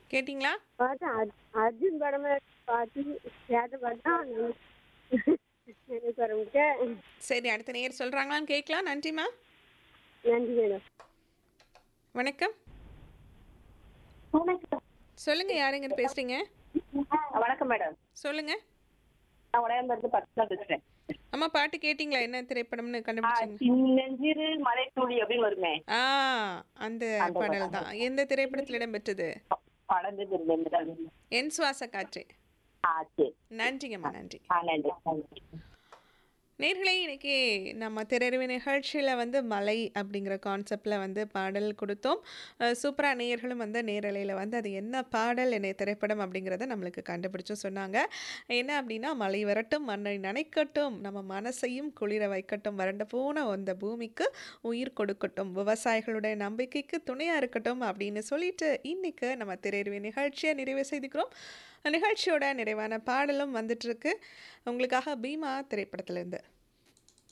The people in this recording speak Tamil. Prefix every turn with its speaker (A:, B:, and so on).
A: கேட்டிங்களா
B: பாட்டு அர்ஜ்- அர்ஜுன் படமே பாட்டு கேட்ட பாட்டு தான் எனக்கு வரமுடிக்க
A: சரி அடுத்த நேர் சொல்கிறாங்களான்னு கேட்கலாம் நன்றிம்மா
B: நன்றி மேடம்
A: வணக்கம் சொல்லுங்க யாருங்க பேசுறீங்க
C: வணக்கம் மேடம்
A: சொல்லுங்க
C: நான் உடையாம்பரத்து பத்து தான் பேசுறேன்
A: அம்மா பாட்டு கேட்டிங்களா என்ன திரைப்படம்னு
C: ஆ,
A: கண்டுபிடிச்சிங்க
C: சின்னஞ்சிறு மலை துளி அப்படின்னு வருமே
A: ஆ அந்த பாடல் தான் எந்த திரைப்படத்தில் இடம்பெற்றது
C: படம் இருந்தேன்
A: என் சுவாச காற்று
C: ஆ சரி
A: நன்றிங்கம்மா நன்றி
C: ஆ நன்றி நன்றி
A: நேர்களே இன்னைக்கு நம்ம திரையரவு நிகழ்ச்சியில் வந்து மலை அப்படிங்கிற கான்செப்டில் வந்து பாடல் கொடுத்தோம் சூப்பராக நேயர்களும் வந்து நேரலையில் வந்து அது என்ன பாடல் என்ன திரைப்படம் அப்படிங்கிறத நம்மளுக்கு கண்டுபிடிச்சும் சொன்னாங்க என்ன அப்படின்னா மலை வரட்டும் மண்ணை நனைக்கட்டும் நம்ம மனசையும் குளிர வைக்கட்டும் வறண்டு போன அந்த பூமிக்கு உயிர் கொடுக்கட்டும் விவசாயிகளுடைய நம்பிக்கைக்கு துணையாக இருக்கட்டும் அப்படின்னு சொல்லிட்டு இன்னைக்கு நம்ம திரையரவு நிகழ்ச்சியை நிறைவு செய்துக்கிறோம் நிகழ்ச்சியோட நிறைவான பாடலும் வந்துட்டு இருக்கு உங்களுக்காக பீமா திரைப்படத்திலிருந்து